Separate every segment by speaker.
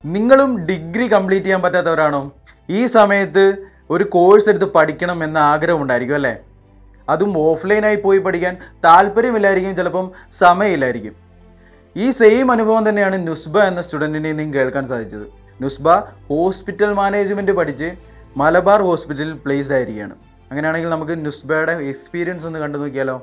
Speaker 1: നിങ്ങളും degree complete ചെയ്യാൻ പറ്റാത്തവരാണോ ഈ സമയത്ത് ഒരു കോഴ്സ് എടുത്ത് പഠിക്കണം എന്ന ആഗ്രഹം ഉണ്ടായിരിക്കും അല്ലേ അതും ഓഫ്ലൈനായി പോയി പഠിക്കാൻ താല്പര്യമില്ലായിരിക്കും ചിലപ്പം സമയമില്ലായിരിക്കും ഈ സെയിം അനുഭവം തന്നെയാണ് നുസ്ബ എന്ന സ്റ്റുഡൻറ്റിനെ നിങ്ങൾക്ക് കേൾക്കാൻ സാധിച്ചത് നുസ്ബ ഹോസ്പിറ്റൽ മാനേജ്മെൻറ്റ് പഠിച്ച് മലബാർ ഹോസ്പിറ്റലിൽ പ്ലേസ്ഡ് ആയിരിക്കുകയാണ് അങ്ങനെയാണെങ്കിൽ നമുക്ക് നുസ്ബയുടെ എക്സ്പീരിയൻസ് ഒന്ന് കണ്ടു നോക്കിയാലോ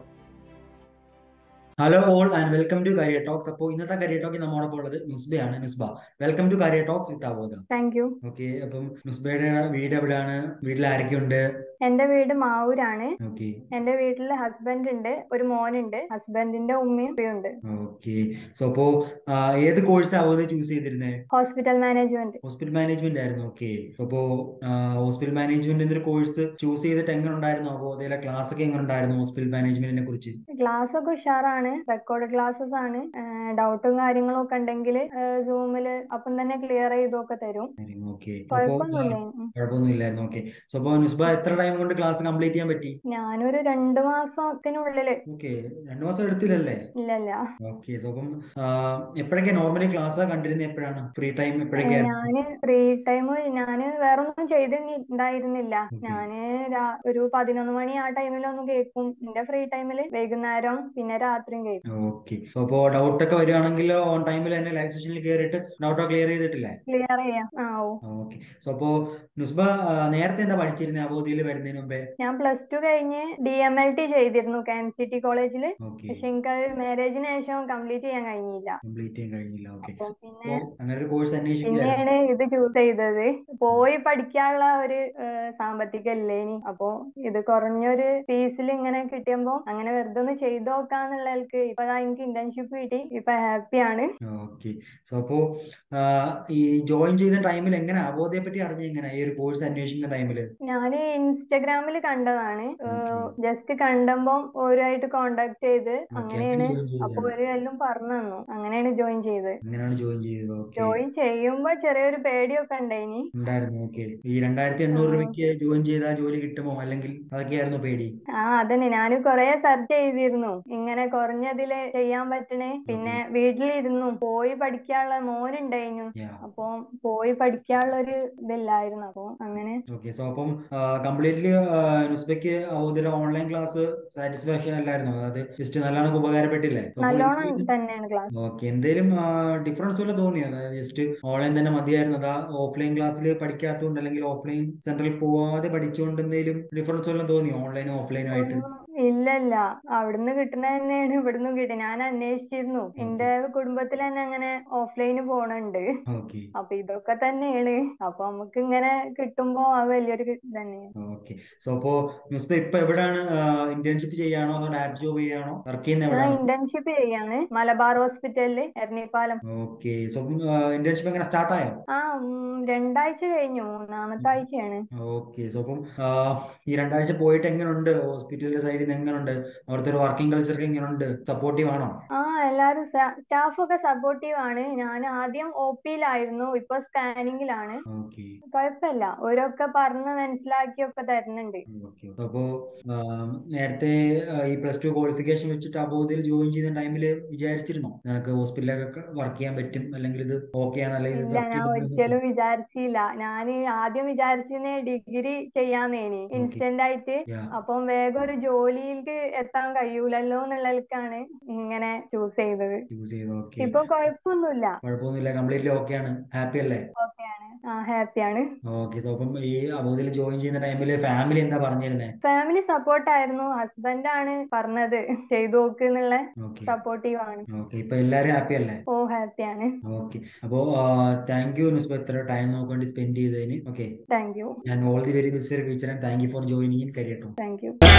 Speaker 2: hello all and welcome to career talks അപ്പോൾ ഇന്നത്തെ കരിയർ ടോക്കിൽ നമ്മോടൊപ്പം ഉള്ളത് നുസ്ബയാണ് Nusba welcome to career talks with അവോദ
Speaker 3: താങ്ക് യു
Speaker 2: ഓക്കെ അപ്പം നുസ്ബയുടെ വീട് എവിടെയാണ് വീട്ടിൽ ആരൊക്കെ ഉണ്ട്
Speaker 3: എന്റെ വീട് മാവൂരാണ്
Speaker 2: ഓക്കെ
Speaker 3: എന്റെ വീട്ടിൽ ഹസ്ബൻഡ് ഉണ്ട് ഒരു മോനുണ്ട് ഹസ്ബൻഡിന്റെ ഉമ്മയും ഉപ്പയും ഉണ്ട്
Speaker 2: ഓക്കെ സോ അപ്പോ ആ, ഏത് കോഴ്സ് അവോദ ചൂസ് ചെയ്തിരുന്നത്
Speaker 3: ഹോസ്പിറ്റൽ മാനേജ്മെന്റ്
Speaker 2: ഹോസ്പിറ്റൽ മാനേജ്മെന്റ് ആയിരുന്നു ഓക്കെ അപ്പോ ഹോസ്പിറ്റൽ മാനേജ്മെന്റ് ഒരു കോഴ്സ് ചൂസ് ചെയ്തിട്ട് എങ്ങനെ ഉണ്ടായിരുന്നു അവോദയിലെ ക്ലാസ് ഒക്കെ എങ്ങനെ ഉണ്ടായിരുന്നു ഹോസ്പിറ്റൽ മാനേജ്മെന്റിനെ കുറിച്ച്
Speaker 3: ക്ലാസ് ഒക്കെ ഉഷാറാണ് റെക്കോർഡ് ക്ലാസ്സസ് ആണ് ഡൗട്ടും കാര്യങ്ങളും ഒക്കെ ഉണ്ടെങ്കിൽ സൂമില് അപ്പം തന്നെ ക്ലിയർ ചെയ്തൊക്കെ തരും
Speaker 2: ഓക്കെ അപ്പോ
Speaker 3: കുഴപ്പമൊന്നുമില്ല ഉം.
Speaker 2: കുഴപ്പമൊന്നുമില്ലായിരുന്നു ഓക്കെ സോ അപ്പോ നുസ്ബ എത്ര ടൈം കൊണ്ട് ക്ലാസ് കംപ്ലീറ്റ് ചെയ്യാൻ പറ്റി
Speaker 3: ഞാനൊരു രണ്ടു മാസത്തിനുള്ളില്
Speaker 2: ഓക്കെ രണ്ടു മാസം എടുത്തില്ലല്ലേ
Speaker 3: ഇല്ല ഇല്ല
Speaker 2: ഓക്കെ സോ അപ്പം എപ്പോഴൊക്കെ നോർമലി ക്ലാസ് കണ്ടിരുന്നത് എപ്പോഴാണ് ഫ്രീ ടൈം
Speaker 3: ഏ,
Speaker 2: എപ്പോഴൊക്കെയായിരുന്നു
Speaker 3: ഞാന് ഫ്രീ ടൈം ഞാന് വേറൊന്നും ചെയ്തിട്ടുണ്ടായിരുന്നില്ല
Speaker 2: Okay.
Speaker 3: ഞാന് രാ- ഒരു പതിനൊന്ന് മണി ആ ടൈമിലൊന്നും കേൾക്കും എന്റെ ഫ്രീ ടൈമില് വൈകുന്നേരം പിന്നെ രാത്രിയും കേൾക്കും
Speaker 2: ഓക്കെ സോ അപ്പോ ഡൗട്ട് ഒക്കെ വരികയാണെങ്കിൽ ഓൺ ടൈമിൽ തന്നെ ലൈവ് സെഷനിൽ കയറിയിട്ട് ഡൗട്ട് ക്ലിയർ ചെയ്തിട്ടില്ലേ
Speaker 3: ക്ലിയർ ചെയ്യാം ആ ഓ
Speaker 2: ഓക്കെ സോ അപ്പോ നുസ്ബ ആ, നേരത്തെ എന്താ പഠിച്ചിരുന്നത് അവധിയിൽ വരുന്നതിന് മുമ്പേ
Speaker 3: ഞാൻ പ്ലസ് ടു കഴിഞ്ഞ് ഡി എം എൽ ടി ചെയ്തിരുന്നു കെ എം സി ടി കോളേജിൽ
Speaker 2: ഓക്കെ
Speaker 3: പക്ഷെ എനിക്ക് മാരേജിന് ശേഷം കംപ്ലീറ്റ് ചെയ്യാൻ കഴിഞ്ഞില്ല
Speaker 2: കംപ്ലീറ്റ് ചെയ്യാൻ കഴിഞ്ഞില്ല ഓക്കെ
Speaker 3: അപ്പൊ
Speaker 2: അപ്പോ
Speaker 3: പിന്നെ
Speaker 2: അങ്ങനെ ഒരു കോഴ്സ് അന്വേഷിക്കുകയായിരുന്നു
Speaker 3: പിന്നെയാണ് ഇത് ചൂസ് ചെയ്തത് പോയി പഠിക്കാനുള്ള ഒരു ഏഹ്, സാമ്പത്തികം ഇല്ലേനി അപ്പൊ ഇത് കുറഞ്ഞൊരു ഫീസിൽ ഇങ്ങനെ കിട്ടിയപ്പോ അങ്ങനെ വെറുതെ ഒന്ന് ചെയ്ത് നോക്കാന്നുള്ളതിലേക്ക് ഇപ്പൊ ദാ എനിക്ക് ഇന്റേൺഷിപ്പ് കിട്ടി ഇപ്പൊ ഹാപ്പിയാണ്
Speaker 2: ഓക്കെ സോ അപ്പോ ആ, ഈ ജോയിൻ ചെയ്ത ടൈമിൽ എങ്ങനെ അവോധയെ പറ്റി അറിഞ്ഞ എങ്ങനെ ഈ ഒരു കോഴ്സ് അന്വേഷിക്കുന്ന ടൈമിൽ
Speaker 3: ഞാന് ഇൻസ്റ്റഗ്രാമിൽ കണ്ടതാണ്
Speaker 2: ഓക്കെ
Speaker 3: ജസ്റ്റ് കണ്ടപ്പം ഓരുമായിട്ട് കോണ്ടാക്ട് ചെയ്ത്
Speaker 2: ഓക്കെ
Speaker 3: അങ്ങനെയാണ്
Speaker 2: അങ്ങനെ ജോയിൻ
Speaker 3: അപ്പൊ
Speaker 2: ചെയ്തതാണ്
Speaker 3: ഒരു എല്ലാം പറഞ്ഞു തന്നു അങ്ങനെയാണ് ജോയിൻ ചെയ്തത്
Speaker 2: അങ്ങനെയാണ് ജോയിൻ ചെയ്തത് ഓക്കെ
Speaker 3: ജോയിൻ ചെയ്യുമ്പോ ചെറിയൊരു പേടിയൊക്കെ ഉണ്ടായിനി
Speaker 2: ഉണ്ടായിരുന്നു ഓക്കെ ഈ രണ്ടായിരത്തി എണ്ണൂറ് രൂപയ്ക്ക് ജോയിൻ ചെയ്താൽ ജോലി കിട്ടുമോ അല്ലെങ്കിൽ അതൊക്കെയായിരുന്നു പേടി
Speaker 3: ആ അതന്നെ ഞാൻ കൊറേ സെർച്ച് ചെയ്തിരുന്നു ഇങ്ങനെ കുറഞ്ഞതില് ചെയ്യാൻ പറ്റണേ പിന്നെ വീട്ടിലിരുന്നു പോയി പഠിക്കാനുള്ള മോനുണ്ടായിരുന്നു
Speaker 2: യാ
Speaker 3: അപ്പൊ പോയി പഠിക്കാനുള്ള ഒരു ഇതില്ലായിരുന്നു അപ്പൊ അങ്ങനെ
Speaker 2: ഓക്കെ സോ അപ്പം കംപ്ലീറ്റ്ലി നുസ്ബയ്ക്ക് ഒരു ഓൺലൈൻ ക്ലാസ് സാറ്റിസ്ഫാക്ഷൻ അല്ലായിരുന്നു അതായത് ജസ്റ്റ് നല്ലോണം ഉപകാരപ്പെട്ടില്ലേ So, അപ്പൊ
Speaker 3: നല്ലോണം
Speaker 2: എനിക്ക്
Speaker 3: തന്നെയാണ് ക്ലാസ്
Speaker 2: ഓക്കെ എന്തേലും ഡിഫറൻസ് വല്ല തോന്നിയോ അതായത് ജസ്റ്റ് ഓൺലൈൻ തന്നെ മതിയായിരുന്നു അതാ ഓഫ്ലൈൻ ക്ലാസ്സിൽ പഠിക്കാത്തതുകൊണ്ട് അല്ലെങ്കിൽ ഓഫ്ലൈൻ സെന്ററിൽ പോവാതെ പഠിച്ചുകൊണ്ട് എന്തെങ്കിലും ഡിഫറൻസ് വല്ലതും തോന്നിയോ ഓൺലൈനും ഓഫ്ലൈനും ആയിട്ട്
Speaker 3: ഒന്നും ഇല്ല ഇല്ല അവിടുന്ന് കിട്ടുന്ന തന്നെയാണ് ഇവിടുന്ന് കിട്ടി ഞാൻ അന്വേഷിച്ചിരുന്നു എന്റെ കുടുംബത്തിൽ തന്നെ അങ്ങനെ ഓഫ്ലൈന് പോണുണ്ട്
Speaker 2: ഓക്കെ
Speaker 3: അപ്പൊ ഇതൊക്കെ തന്നെയാണ് അപ്പൊ നമുക്ക് ഇങ്ങനെ കിട്ടുമ്പോ അത് വലിയൊരു ഇത് തന്നെയാണ്
Speaker 2: ഓക്കെ സോ അപ്പോ ന്യൂസ് ഇപ്പൊ എവിടെയാണ് ഇന്റേൺഷിപ്പ് ചെയ്യാണോ അതോ ഡാറ്റ് ജോബ് ചെയ്യാണോ വർക്ക് ചെയ്യുന്ന
Speaker 3: ഞാൻ
Speaker 2: എവിടെയാണ്
Speaker 3: ഇന്റേൺഷിപ്പ് ചെയ്യാണ് മലബാർ ഹോസ്പിറ്റലില് എരണിപ്പാലം
Speaker 2: ഓക്കെ സോ ഇന്റേൺഷിപ്പ് എങ്ങനെ സ്റ്റാർട്ട് ആയോ
Speaker 3: ആ ഉം, രണ്ടാഴ്ച കഴിഞ്ഞു മൂന്നാമത്തെ ആഴ്ചയാണ്
Speaker 2: ഓക്കെ സോ അപ്പം ആ, ഈ രണ്ടാഴ്ച പോയിട്ട് എങ്ങനെയുണ്ട് ഹോസ്പിറ്റലിന്റെ സൈഡിൽ നിന്ന് എങ്ങനെയുണ്ട് അവിടുത്തെ ഒരു വർക്കിംഗ് കൾച്ചർ ഒക്കെ എങ്ങനെയുണ്ട് സപ്പോർട്ടീവ് ആണോ
Speaker 3: ആ എല്ലാരും സ്റ്റാഫ് ഒക്കെ സപ്പോർട്ടീവ് ആണ് ഞാൻ ആദ്യം ഒ പിയിലായിരുന്നു ഇപ്പൊ സ്കാനിങ്ങിലാണ്
Speaker 2: ഓക്കെ
Speaker 3: കുഴപ്പമില്ല ഓരൊക്കെ പറഞ്ഞ് മനസ്സിലാക്കിയൊക്കെ തരുന്നുണ്ട്
Speaker 2: ഓക്കെ അപ്പോ ആ, നേരത്തെ ആ, ഈ പ്ലസ് ടു ക്വാളിഫിക്കേഷൻ വെച്ചിട്ട് അബോധിൽ ജോയിൻ ചെയ്യുന്ന ടൈമിൽ വിചാരിച്ചിരുന്നോ നിനക്ക് ഹോസ്പിറ്റലിലൊക്കെ വർക്ക് ചെയ്യാൻ പറ്റും അല്ലെങ്കിൽ ഇത് ഓക്കെ ആണ് അല്ലെങ്കിൽ ഇത്
Speaker 3: ഇല്ല ഞാൻ
Speaker 2: സത്യം
Speaker 3: ഒരിക്കലും വിചാരിച്ചില്ല ഞാൻ ആദ്യം വിചാരിച്ചിരുന്നേ ഡിഗ്രി ചെയ്യാന്നേനി ഇൻസ്റ്റന്റ് ആയിട്ട്
Speaker 2: യാ
Speaker 3: അപ്പം വേഗം ഒരു ജോലിയിലേക്ക് എത്താൻ കഴിയൂലല്ലോ എന്നുള്ളതിലേക്കാണ് ഇങ്ങനെ ചൂസ് ചെയ്തത്
Speaker 2: യൂസ് ചെയ്തു ഓക്കെ
Speaker 3: ഇപ്പൊ കുഴപ്പമൊന്നുമില്ല
Speaker 2: കുഴപ്പമൊന്നുമില്ല കംപ്ലീറ്റ്ലി ഓക്കെ ആണ് ഹാപ്പി അല്ലേ
Speaker 3: ഓക്കെയാണ് ആ ഹാപ്പിയാണ്
Speaker 2: ഓക്കെ സോ അപ്പം ഈ അബോധിൽ ജോയിൻ ചെയ്യുന്ന ടൈമിൽ ഫാമിലി എന്താ പറഞ്ഞിരുന്നേ
Speaker 3: ഫാമിലി സപ്പോർട്ട് ആയിരുന്നു ഹസ്ബൻഡ് ആണ് പറഞ്ഞത് ചെയ്തു നോക്ക് എന്നുള്ള
Speaker 2: ഓക്കെ
Speaker 3: സപ്പോർട്ടീവ് ആണ്
Speaker 2: ഓക്കെ ഇപ്പൊ എല്ലാരും ഹാപ്പി അല്ലേ
Speaker 3: ഓ ഹാപ്പിയാണ്
Speaker 2: ഓക്കെ അപ്പോ താങ്ക് യു നുസ്ബ ഇത്ര ടൈം നമുക്ക് വേണ്ടി സ്പെൻഡ് ചെയ്തതിന് ഓക്കെ
Speaker 3: താങ്ക് യു
Speaker 2: ഞാൻ all the very best for future and thank you for joining in career
Speaker 3: thank U